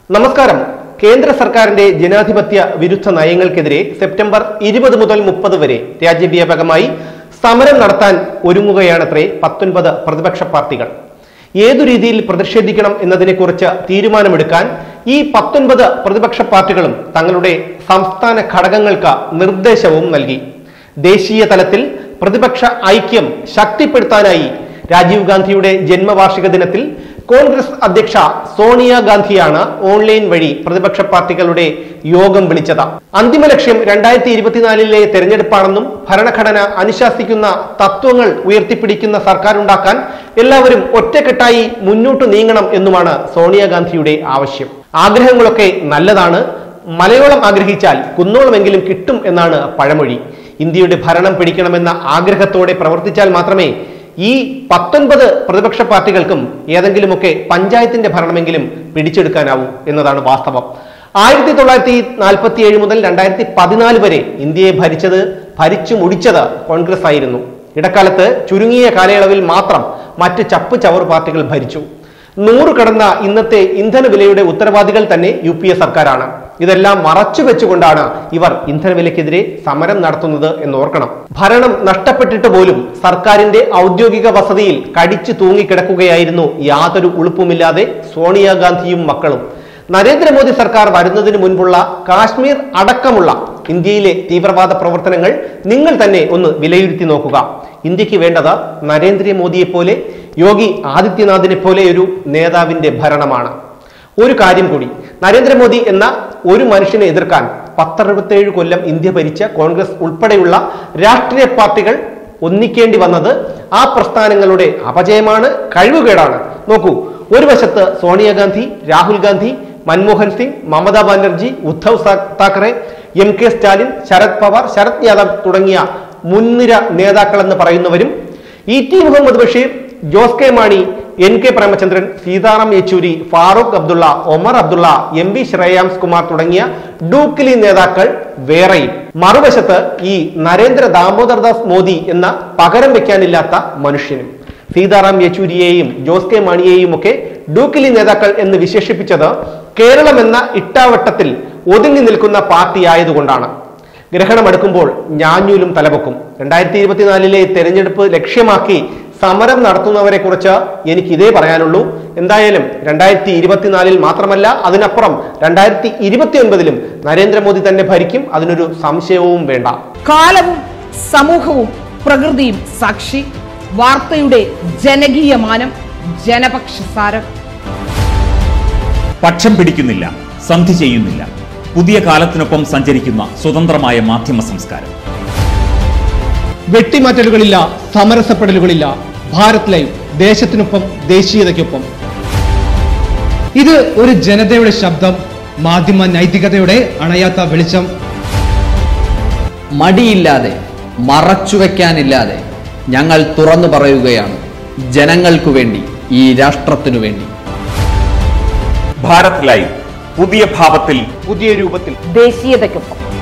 നമസ്കാരം കേന്ദ്ര സർക്കാരിന്റെ ജനാധിപത്യ വിരുദ്ധ നയങ്ങൾക്കെതിരെ സെപ്റ്റംബർ ഇരുപത് മുതൽ മുപ്പത് വരെ രാജ്യവ്യാപകമായി സമരം നടത്താൻ ഒരുങ്ങുകയാണത്രേ പത്തൊൻപത് പ്രതിപക്ഷ പാർട്ടികൾ ഏതു രീതിയിൽ പ്രതിഷേധിക്കണം എന്നതിനെക്കുറിച്ച് തീരുമാനമെടുക്കാൻ ഈ പത്തൊൻപത് പ്രതിപക്ഷ പാർട്ടികളും തങ്ങളുടെ സംസ്ഥാന ഘടകങ്ങൾക്ക് നിർദ്ദേശവും നൽകി ദേശീയ തലത്തിൽ പ്രതിപക്ഷ ഐക്യം ശക്തിപ്പെടുത്താനായി രാജീവ് ഗാന്ധിയുടെ ജന്മവാർഷിക ദിനത്തിൽ കോൺഗ്രസ് അധ്യക്ഷ സോണിയ ഗാന്ധിയാണ് ഓൺലൈൻ വഴി പ്രതിപക്ഷ പാർട്ടികളുടെ യോഗം വിളിച്ചത് അന്തിമ ലക്ഷ്യം രണ്ടായിരത്തി ഇരുപത്തിനാലിലെ തെരഞ്ഞെടുപ്പാണെന്നും ഭരണഘടന അനുശാസിക്കുന്ന തത്വങ്ങൾ ഉയർത്തിപ്പിടിക്കുന്ന സർക്കാർ ഉണ്ടാക്കാൻ എല്ലാവരും ഒറ്റക്കെട്ടായി മുന്നോട്ട് നീങ്ങണം എന്നുമാണ് സോണിയാഗാന്ധിയുടെ ആവശ്യം ആഗ്രഹങ്ങളൊക്കെ നല്ലതാണ് മലയോളം ആഗ്രഹിച്ചാൽ കുന്നോളമെങ്കിലും കിട്ടും എന്നാണ് പഴമൊഴി ഇന്ത്യയുടെ ഭരണം പിടിക്കണമെന്ന ആഗ്രഹത്തോടെ പ്രവർത്തിച്ചാൽ മാത്രമേ ഈ പത്തൊൻപത് പ്രതിപക്ഷ പാർട്ടികൾക്കും ഏതെങ്കിലുമൊക്കെ പഞ്ചായത്തിന്റെ ഭരണമെങ്കിലും പിടിച്ചെടുക്കാനാവൂ എന്നതാണ് വാസ്തവം ആയിരത്തി തൊള്ളായിരത്തി നാൽപ്പത്തി ഏഴ് മുതൽ രണ്ടായിരത്തി പതിനാല് വരെ ഇന്ത്യയെ ഭരിച്ചത് ഭരിച്ചു മുടിച്ചത് കോൺഗ്രസ് ആയിരുന്നു ഇടക്കാലത്ത് ചുരുങ്ങിയ കാലയളവിൽ മാത്രം മറ്റ് ചപ്പ് ചവർ പാർട്ടികൾ ഭരിച്ചു നൂറ് കടന്ന ഇന്നത്തെ ഇന്ധന വിലയുടെ ഉത്തരവാദികൾ തന്നെ യു പി എ സർക്കാരാണ് ഇതെല്ലാം മറച്ചു വെച്ചുകൊണ്ടാണ് ഇവർ ഇന്ധനവിലക്കെതിരെ സമരം നടത്തുന്നത് എന്ന് ഓർക്കണം ഭരണം നഷ്ടപ്പെട്ടിട്ട് പോലും സർക്കാരിന്റെ ഔദ്യോഗിക വസതിയിൽ കടിച്ചു തൂങ്ങിക്കിടക്കുകയായിരുന്നു യാതൊരു ഉളുപ്പുമില്ലാതെ സോണിയാഗാന്ധിയും മക്കളും നരേന്ദ്രമോദി സർക്കാർ വരുന്നതിന് മുൻപുള്ള കാശ്മീർ അടക്കമുള്ള ഇന്ത്യയിലെ തീവ്രവാദ പ്രവർത്തനങ്ങൾ നിങ്ങൾ തന്നെ ഒന്ന് വിലയിരുത്തി നോക്കുക ഇന്ത്യക്ക് വേണ്ടത് നരേന്ദ്രമോദിയെ പോലെ യോഗി ആദിത്യനാഥിനെ പോലെ ഒരു നേതാവിന്റെ ഭരണമാണ് ഒരു കാര്യം കൂടി നരേന്ദ്രമോദി എന്ന ഒരു മനുഷ്യനെ എതിർക്കാൻ പത്തറുപത്തേഴ് കൊല്ലം ഇന്ത്യ ഭരിച്ച കോൺഗ്രസ് ഉൾപ്പെടെയുള്ള രാഷ്ട്രീയ പാർട്ടികൾ ഒന്നിക്കേണ്ടി വന്നത് ആ പ്രസ്ഥാനങ്ങളുടെ അപജയമാണ് കഴിവുകേടാണ് നോക്കൂ ഒരു വശത്ത് സോണിയാഗാന്ധി രാഹുൽ ഗാന്ധി മൻമോഹൻ സിംഗ് മമതാ ബാനർജി ഉദ്ധവ് സാ- താക്കറെ എം കെ സ്റ്റാലിൻ ശരത് പവാർ ശരത് യാദവ് തുടങ്ങിയ മുൻനിര നേതാക്കളെന്ന് പറയുന്നവരും E T Muhammad Basheer Jose K Mani N K Premachandran Sitaram Yechury Farooq Abdullah Omar Abdullah M V Shreyams Kumar തുടങ്ങിയ ഡൂക്കിലി നേതാക്കൾ വേറെയും മറുവശത്ത് ഈ നരേന്ദ്ര ദാമോദർദാസ് മോദി എന്ന പകരം വെക്കാനില്ലാത്ത മനുഷ്യനും സീതാറാം യെച്ചൂരിയെയും ജോസ് കെ മാണിയെയും ഒക്കെ ഡൂക്കിലി നേതാക്കൾ എന്ന് വിശേഷിപ്പിച്ചത് കേരളം എന്ന ഇട്ടാവട്ടത്തിൽ ഒതുങ്ങി നിൽക്കുന്ന പാർട്ടി ആയതുകൊണ്ടാണ് ഗ്രഹണം അടുക്കുമ്പോൾ ഞാഞ്ഞൂലും തലപൊക്കും രണ്ടായിരത്തി ഇരുപത്തിനാലിലെ തെരഞ്ഞെടുപ്പ് ലക്ഷ്യമാക്കി സമരം നടത്തുന്നവരെ കുറിച്ച് എനിക്ക് ഇതേ പറയാനുള്ളൂ എന്തായാലും രണ്ടായിരത്തി ഇരുപത്തിനാലിൽ മാത്രമല്ല അതിനപ്പുറം രണ്ടായിരത്തി ഇരുപത്തി ഒൻപതിലും നരേന്ദ്രമോദി തന്നെ ഭരിക്കും അതിനൊരു സംശയവും വേണ്ട കാലവും സമൂഹവും പ്രകൃതിയും സാക്ഷി വാർത്തയുടെ ജനകീയ മാനം ജനപക്ഷസാരം പക്ഷം പിടിക്കുന്നില്ല സന്ധി ചെയ്യുന്നില്ല പുതിയ കാലത്തിനൊപ്പം സഞ്ചരിക്കുന്ന സ്വതന്ത്രമായ മാധ്യമ സംസ്കാരം വെട്ടിമാറ്റലുകളില്ല സമരസപ്പെടലുകളില്ല ഭാരത് ലൈവ് ദേശത്തിനൊപ്പം ദേശീയതയ്ക്കൊപ്പം ഇത് ഒരു ജനതയുടെ ശബ്ദം മാധ്യമ നൈതികതയുടെ അണയാത്ത വെളിച്ചം മടിയില്ലാതെ മറച്ചുവെക്കാനില്ലാതെ ഞങ്ങൾ തുറന്നു പറയുകയാണ് ജനങ്ങൾക്കു വേണ്ടി ഈ രാഷ്ട്രത്തിനു വേണ്ടി ഭാരത് ലൈവ് പുതിയ ഭാവത്തിൽ പുതിയ രൂപത്തിൽ ദേശീയതയ്ക്കൊപ്പം